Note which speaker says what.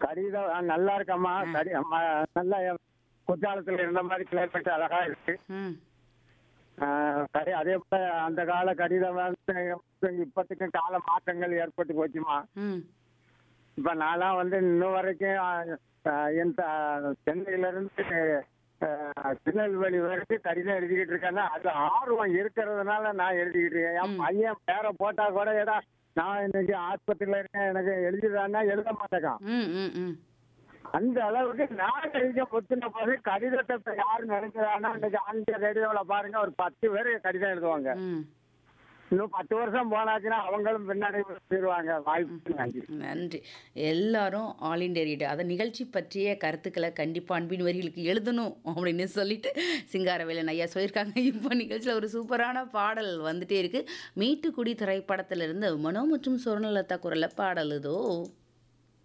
Speaker 1: கடிதம் ஆ, நல்லா இருக்கம்மா கடி அம்மா, நல்லா குற்றாலத்துல இருந்த மாதிரி கிளைமேட் அழகா இருக்கு
Speaker 2: ம்
Speaker 1: ஆ, கடி அதே போல அந்த கால கடிதம் வந்து இப்பத்துக்கும் கால மாற்றங்கள் ஏற்பட்டு போச்சுமா
Speaker 2: ம்
Speaker 1: இப்ப நான்லாம் வந்து இன்னும் வரைக்கும் ஆ, ஆ, என் த- சென்னையில இருந்து ஆ, திருநெல்வேலி வரைக்கும் கடிதம் எழுதிக்கிட்டு இருக்கேன்னா அது ஆர்வம் இருக்கிறதுனால நான் எழுதிக்கிட்டு இருக்கேன் என் பையன் பேரை போட்டா கூட ஏடா நான் இன்னைக்கு ஆஸ்பத்திரியில இருக்கேன் எனக்கு எழுதிதான்னா எழுத மாட்டேங்கான்
Speaker 2: ம் ம் ம்
Speaker 1: அந்த அளவுக்கு நான் எழுத முத்தின போது கடிதத்தை இப்ப யாரு நினைக்கிறான்னா இன்னைக்கு ஆங்கில ரேடியோல பாருங்க ஒரு பத்து பேர் கடிதம் எழுதுவாங்க
Speaker 2: ம்
Speaker 1: இன்னும் பத்து வருஷம் போனாச்சுன்னா அவங்களும் பின்னாடி போயிருவாங்க வாய்ப்பு நன்றி
Speaker 2: நன்றி எல்லாரும் ஆல் இண்டியா ரேடியோ அதை நிகழ்ச்சி பற்றிய கருத்துக்களை கண்டிப்பாக அன்பின் வரிகளுக்கு எழுதணும் அப்படின்னு சொல்லிட்டு சிங்காரவேலன் ஐயா சொல்லியிருக்காங்க இப்போ நிகழ்ச்சியில் ஒரு சூப்பரான பாடல் வந்துட்டே இருக்கு மீட்டுக்குடி திரைப்படத்திலிருந்து மனோ மற்றும் சுவர்ணலதா குரலில் பாடல் இதோ